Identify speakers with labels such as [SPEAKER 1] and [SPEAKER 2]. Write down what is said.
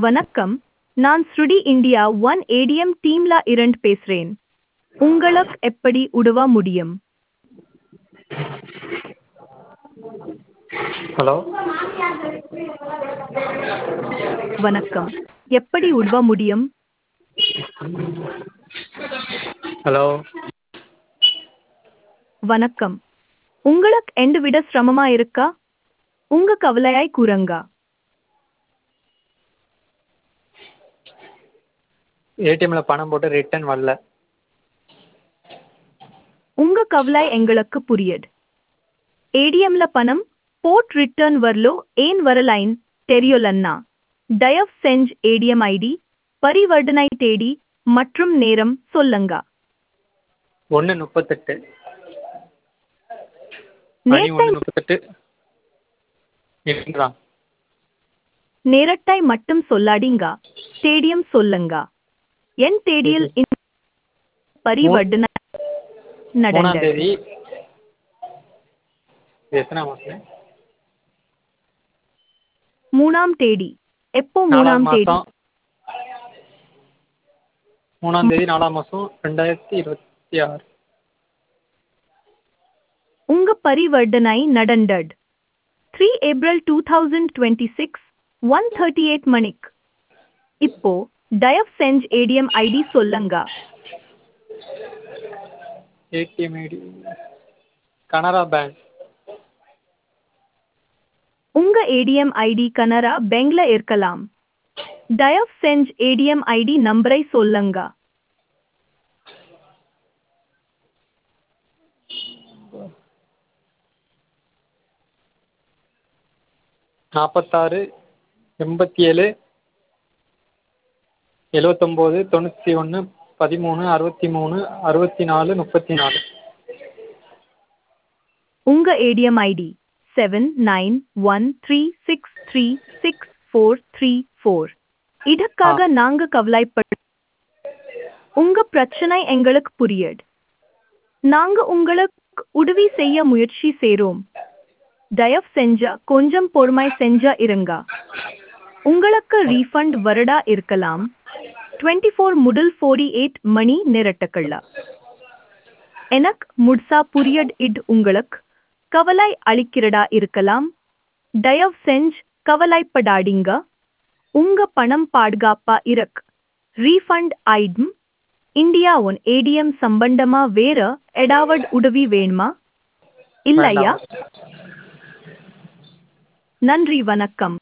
[SPEAKER 1] வணக்கம் நான் ஸ்ருடி இந்தியா ஒன் ஏடிஎம் டீம்ல இருந்து பேசுறேன் உங்களுக்கு எப்படி உதவ முடியும்
[SPEAKER 2] ஹலோ
[SPEAKER 1] வணக்கம் எப்படி உதவ முடியும்
[SPEAKER 2] ஹலோ
[SPEAKER 1] வணக்கம் உங்களுக்கு எந்த விட சிரமமா இருக்கா உங்க கவலையாய் கூறுங்க
[SPEAKER 2] ஏடிஎம்ல பணம் போட்டு ரிட்டர்ன் வரல
[SPEAKER 1] உங்க கவலை எங்களுக்கு புரியுது ஏடிஎம்ல பணம் போட் ரிட்டர்ன் வரலோ ஏன் வரலைன் தெரியலன்னா தயவு செஞ்சு ஏடிஎம் ஐடி பரிவர்த்தனை தேதி மற்றும் நேரம் சொல்லுங்க
[SPEAKER 2] ஒன்று முப்பத்தெட்டு மணி
[SPEAKER 1] நேரத்தை
[SPEAKER 2] ஒன்று முப்பத்தெட்டு இருக்குங்களா
[SPEAKER 1] நேரத்தை மட்டும் சொல்லாதீங்க தேடியும் சொல்லுங்க என் தேதியில் இந்த பரிவர்த்தனை
[SPEAKER 2] மூணாம்
[SPEAKER 1] நடந்தது
[SPEAKER 2] தேதி இது எத்தனை மாதம்
[SPEAKER 1] மூணாம் தேதி எப்போ
[SPEAKER 2] நாலாம்
[SPEAKER 1] மூணாம் தேதி
[SPEAKER 2] மாதம் மூணாம் தேதி நாலாம் மாதம் ரெண்டாயிரத்தி இருபத்தி ஆறு
[SPEAKER 1] உங்க பரிவர்த்தனை நடந்தது three April two thousand twenty six one thirty eight மணிக்கு இப்போ தயவு செஞ்சு ஏடிஎம் ஐடி சொல்லுங்க
[SPEAKER 2] ஏடிஎம் ஐடி கனரா பேங்க்
[SPEAKER 1] உங்க ஏடிஎம் ஐடி கனரா பேங்க்ல இருக்கலாம் தயவு செஞ்சு ஏடிஎம் ஐடி நம்பரை சொல்லுங்க
[SPEAKER 2] நாற்பத்தாறு எண்பத்தி ஏழு எழுவத்தொம்போது தொண்ணூற்றி ஒன்று பதிமூணு அறுபத்தி மூணு அறுபத்தி நாலு முப்பத்தி நாலு
[SPEAKER 1] உங்க ATM ID seven nine one three six three six four three four இதற்காக நாங்க கவலைப்பட உங்க பிரச்சனை எங்களுக்கு புரியுது நாங்க உங்களுக்கு உதவி செய்ய முயற்சி செய்றோம் தயவு செஞ்ச கொஞ்சம் பொறுமை செஞ்ச இருங்க உங்களுக்கு ரீஃபண்ட் வரடா இருக்கலாம் டுவெண்ட்டி ஃபோர் முதல் ஃபோர்டி எயிட் மணி நேரட்டுக்குள்ள எனக்கு முட்சா புரியட் இட் உங்களுக்கு கவலை அளிக்கிறதா இருக்கலாம் தயவு செஞ்சு கவலைப்படாதீங்க உங்க பணம் பாதுகாப்பா இருக்கு ரீஃபண்ட் ஐடும் இந்தியா ஒன் ஏடிஎம் சம்பந்தமா வேற எடாவட் உதவி வேணுமா இல்லையா
[SPEAKER 2] வேண்டாம்.
[SPEAKER 1] நன்றி வணக்கம்